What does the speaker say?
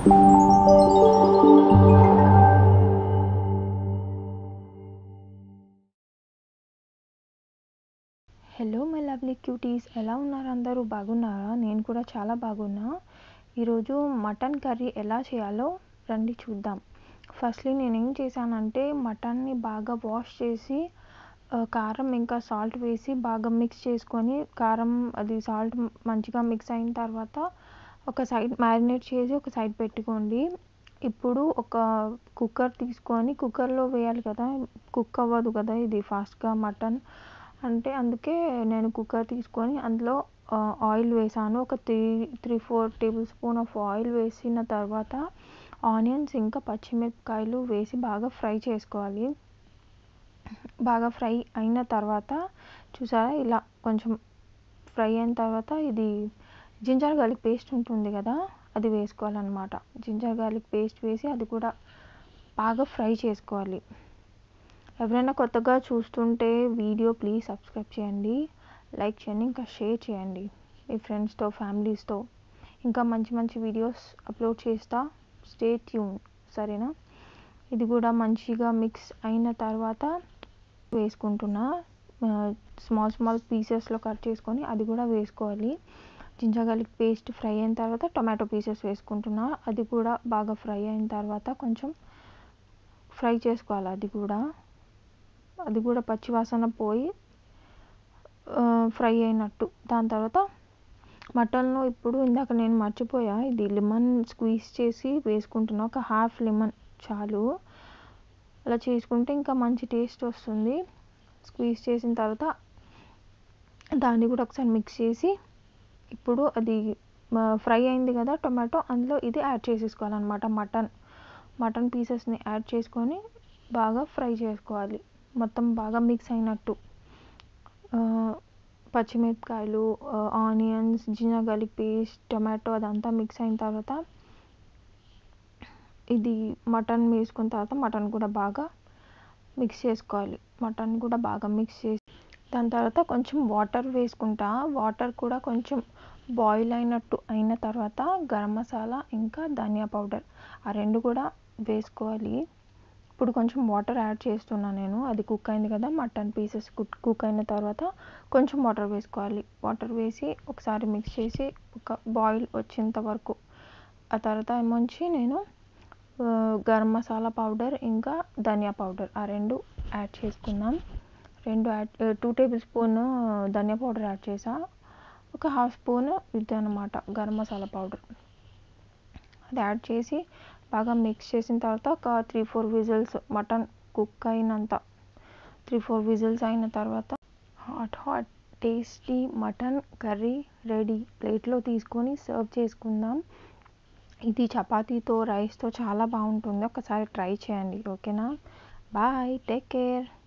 hello my lovely cuties ఎలా ఉన్నారు అందరూ బాగున్నారా నేను కూడా చాలా బాగున్నా ఈరోజు మటన్ కర్రీ ఎలా చేయాలో రండి చూద్దాం ఫస్ట్లీ నేను ఏం చేశానంటే మటన్ని బాగా వాష్ చేసి ఆ, కారం ఇంకా సాల్ట్ వేసి బాగా మిక్స్ చేసుకొని కారం అది సాల్ట్ మంచిగా మిక్స్ అయిన తర్వాత ఒక సైడ్ మ్యారినేట్ చేసి ఒక సైడ్ పెట్టుకోండి ఇప్పుడు ఒక కుక్కర్ తీసుకొని కుక్కర్లో వేయాలి కదా కుక్ అవ్వదు కదా ఇది ఫాస్ట్గా మటన్ అంటే అందుకే నేను కుక్కర్ తీసుకొని అందులో ఆ, ఆయిల్ వేసాను ఒక three three four tablespoon of oil వేసిన తర్వాత ఆనియన్స్ ఇంకా పచ్చిమిరపకాయలు వేసి బాగా ఫ్రై చేసుకోవాలి బాగా ఫ్రై అయిన తర్వాత చూసారా ఇలా కొంచెం ఫ్రై అయిన తర్వాత ఇది జింజర్ గార్లిక్ పేస్ట్ ఉంటుంది కదా అది వేసుకోవాలన్నమాట జింజర్ గార్లిక్ పేస్ట్ వేసి అది కూడా బాగా ఫ్రై చేసుకోవాలి ఎవరైనా కొత్తగా చూస్తుంటే వీడియో ప్లీజ్ సబ్స్క్రైబ్ చేయండి లైక్ చేయండి ఇంకా షేర్ చేయండి మీ ఫ్రెండ్స్తో ఫ్యామిలీస్తో ఇంకా మంచి మంచి వీడియోస్ అప్లోడ్ చేస్తా స్టే ట్యూన్ సరేనా ఇది కూడా మంచిగా మిక్స్ అయిన తర్వాత వేసుకుంటున్నా స్మాల్ స్మాల్ పీసెస్లో కట్ చేసుకొని అది కూడా వేసుకోవాలి జింజర్ గార్లిక్ పేస్ట్ ఫ్రై అయిన తర్వాత టొమాటో పీసెస్ వేసుకుంటున్నా అది కూడా బాగా ఫ్రై అయిన తర్వాత కొంచెం ఫ్రై చేసుకోవాలి అది కూడా అది కూడా పచ్చివాసన పోయి ఫ్రై అయినట్టు దాని తర్వాత మటన్లో ఇప్పుడు ఇందాక నేను మర్చిపోయా ఇది లెమన్ స్క్వీజ్ చేసి వేసుకుంటున్నా ఒక హాఫ్ లెమన్ చాలు అలా చేసుకుంటే ఇంకా మంచి టేస్ట్ వస్తుంది స్క్వీజ్ చేసిన తర్వాత దాన్ని కూడా ఒకసారి మిక్స్ చేసి ఇప్పుడు అది ఫ్రై అయింది కదా టొమాటో అందులో ఇది యాడ్ చేసేసుకోవాలన్నమాట మటన్ మటన్ పీసెస్ని యాడ్ చేసుకొని బాగా ఫ్రై చేసుకోవాలి మొత్తం బాగా మిక్స్ అయినట్టు ఆ, పచ్చిమిరపకాయలు onions ginger garlic paste tomato అదంతా మిక్స్ అయిన తర్వాత ఇది మటన్ వేసుకున్న తర్వాత మటన్ కూడా బాగా మిక్స్ చేసుకోవాలి మటన్ కూడా బాగా మిక్స్ చేసి దాని తర్వాత కొంచెం వాటర్ వేసుకుంటా వాటర్ కూడా కొంచెం బాయిల్ అయినట్టు అయిన తర్వాత గరం మసాలా ఇంకా ధనియా పౌడర్ ఆ రెండు కూడా వేసుకోవాలి ఇప్పుడు కొంచెం వాటర్ యాడ్ చేస్తున్నా నేను అది కుక్ అయింది కదా మటన్ పీసెస్ కుక్ కుక్ అయిన తర్వాత కొంచెం వాటర్ వేసుకోవాలి వాటర్ వేసి ఒకసారి మిక్స్ చేసి ఒక బాయిల్ వచ్చేంత వరకు ఆ తర్వాత ఏమొచ్చి నేను ఆ, గరం మసాలా పౌడర్ ఇంకా ధనియా పౌడర్ ఆ రెండు యాడ్ చేసుకున్నాం రెండు add two tablespoon dhania powder add చేసా ఒక హాఫ్ స్పూన్ ఇది అనమాట గరం మసాలా పౌడర్ అది యాడ్ చేసి బాగా మిక్స్ చేసిన తర్వాత ఒక three four whistles mutton cook అయినంత త్రీ ఫోర్ విజిల్స్ అయిన తర్వాత hot hot tasty mutton curry ready ప్లేట్లో తీసుకొని సర్వ్ చేసుకుందాం ఇది చపాతీతో రైస్తో చాలా బాగుంటుంది ఒకసారి ట్రై చేయండి ఓకేనా బాయ్ టేక్ కేర్